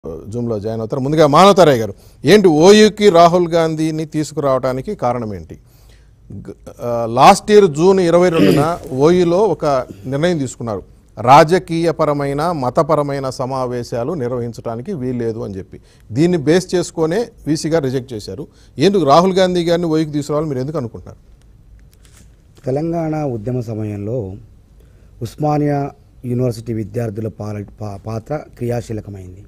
జూమ్లో జాయిన్ అవుతారు ముందుగా మానవతారయ్య గారు ఏంటి ఓయూకి రాహుల్ గాంధీని తీసుకురావడానికి కారణం ఏంటి గ- ఆ, లాస్ట్ ఇయర్ జూన్ ఇరవై రెండున ఓయూలో ఒక నిర్ణయం తీసుకున్నారు రాజకీయపరమైన మతపరమైన సమావేశాలు నిర్వహించడానికి వీల్లేదు అని చెప్పి దీన్ని బేస్ చేసుకొనే వీసీ గారు రిజెక్ట్ చేశారు ఎందుకు రాహుల్ గాంధీ గారిని ఓయూకి తీసుకురావాలి మీరు ఎందుకు అనుకుంటున్నారు తెలంగాణ ఉద్యమ సమయంలో ఉస్మానియా యూనివర్సిటీ విద్యార్థుల పాల పా- పాత్ర క్రియాశీలకమైంది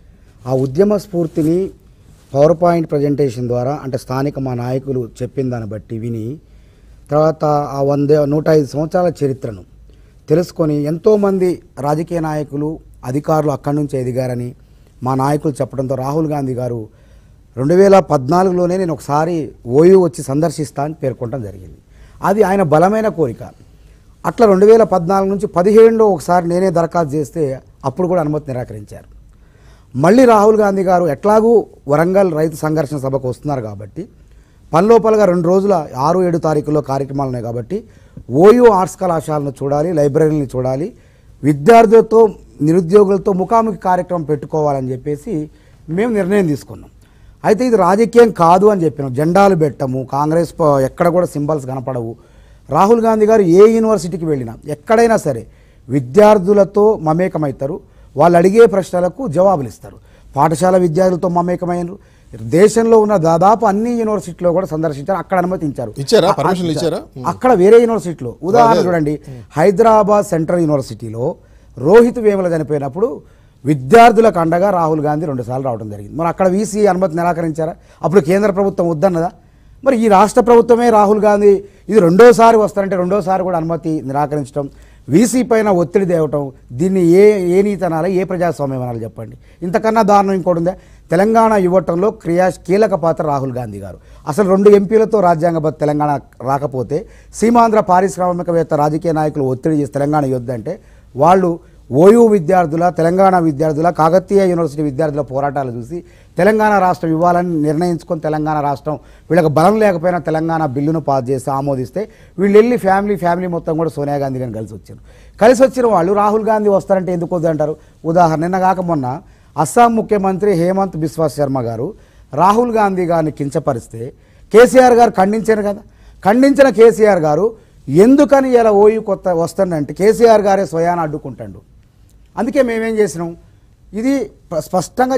ఆ ఉద్యమ స్ఫూర్తిని పవర్ పాయింట్ ప్రజెంటేషన్ ద్వారా అంటే స్థానిక మా నాయకులు చెప్పిన దాన్ని బట్టి విని తర్వాత ఆ వంద నూట ఐదు సంవత్సరాల చరిత్రను తెలుసుకొని ఎంతోమంది రాజకీయ నాయకులు అధికారులు అక్కడి నుంచి ఎదిగారని మా నాయకులు చెప్పడంతో రాహుల్ గాంధీ గారు రెండు వేల పద్నాలుగులోనే నేను ఒకసారి ఓయూ వచ్చి సందర్శిస్తా అని పేర్కొనడం జరిగింది అది ఆయన బలమైన కోరిక అట్లా రెండు వేల పద్నాలుగు నుంచి పదిహేడులో ఒకసారి నేనే దరఖాస్తు చేస్తే అప్పుడు కూడా అనుమతి నిరాకరించారు మళ్ళీ రాహుల్ గాంధీ గారు ఎట్లాగూ వరంగల్ రైతు సంఘర్షణ సభకు వస్తున్నారు కాబట్టి పనిలోపలగా రెండు రోజుల ఆరు ఏడు తారీఖుల్లో కార్యక్రమాలు ఉన్నాయి కాబట్టి ఓయూ ఆర్ట్స్ కళాశాలను చూడాలి లైబ్రరీని చూడాలి విద్యార్థులతో నిరుద్యోగులతో ముఖాముఖి కార్యక్రమం పెట్టుకోవాలని చెప్పేసి మేము నిర్ణయం తీసుకున్నాం అయితే ఇది రాజకీయం కాదు అని చెప్పినాం జెండాలు పెట్టము కాంగ్రెస్ ప- ఎక్కడ కూడా సింబల్స్ కనపడవు రాహుల్ గాంధీ గారు ఏ యూనివర్సిటీకి వెళ్ళినా ఎక్కడైనా సరే విద్యార్థులతో మమేకమవుతారు వాళ్ళు అడిగే ప్రశ్నలకు జవాబులు ఇస్తారు పాఠశాల విద్యార్థులతో మమేకమైనరు దేశంలో ఉన్న దాదాపు అన్ని యూనివర్సిటీలో కూడా సందర్శించారు అక్కడ అనుమతించారు ఇచ్చారా? అ- పర్మిషన్లు ఇచ్చారా? అక్కడ వేరే యూనివర్సిటీలో ఉదాహరణ చూడండి హైదరాబాద్ సెంట్రల్ యూనివర్సిటీలో రోహిత్ వేముల చనిపోయినప్పుడు విద్యార్థులకు అండగా రాహుల్ గాంధీ రెండుసార్లు రావడం జరిగింది మరి అక్కడ వీసీ అనుమతి నిరాకరించారా అప్పుడు కేంద్ర ప్రభుత్వం వద్దన్నదా మరి ఈ రాష్ట్ర ప్రభుత్వమే రాహుల్ గాంధీ ఇది రెండోసారి వస్తారంటే రెండోసారి కూడా అనుమతి నిరాకరించడం వీసీ పైన ఒత్తిడి తేవటం దీన్ని ఏ ఏ నీతి అనాలి ఏ ప్రజాస్వామ్యం అనాలి చెప్పండి ఇంతకన్నా దారుణం ఇంకోటి ఉందా తెలంగాణ ఇవ్వటంలో క్రియా కీలక పాత్ర రాహుల్ గాంధీ గారు అసలు రెండు ఎంపీలతో రాజ్యాంగబద్ధ తెలంగాణ రాకపోతే సీమాంధ్ర పారిశ్రామికవేత్త రాజకీయ నాయకులు ఒత్తిడి చేసి తెలంగాణ ఇవ్వద్దంటే వాళ్ళు ఓయూ విద్యార్థుల తెలంగాణ విద్యార్థుల కాకతీయ యూనివర్సిటీ విద్యార్థుల పోరాటాలు చూసి తెలంగాణ రాష్ట్రం ఇవ్వాలని నిర్ణయించుకొని తెలంగాణ రాష్ట్రం వీళ్ళకి బలం లేకపోయినా తెలంగాణ బిల్లును పాస్ చేసి ఆమోదిస్తే వీళ్ళు వెళ్ళి ఫ్యామిలీ ఫ్యామిలీ మొత్తం కూడా సోనియా గాంధీ గారిని కలిసి వచ్చారు కలిసి వచ్చిన వాళ్ళు రాహుల్ గాంధీ వస్తారంటే ఎందుకు వద్దు అంటారు ఉదాహరణ నిన్న కాక మొన్న అస్సాం ముఖ్యమంత్రి హేమంత్ బిశ్వాస్ శర్మ గారు రాహుల్ గాంధీ గారిని కించపరిస్తే కేసీఆర్ గారు ఖండించారు కదా ఖండించిన కేసీఆర్ గారు ఎందుకని ఇలా ఓయూ కొత్త వస్తుందంటే కేసీఆర్ గారే స్వయాన అడ్డుకుంటాడు అందుకే మేమేం చేసినాం ఇది స్ప- స్పష్టంగా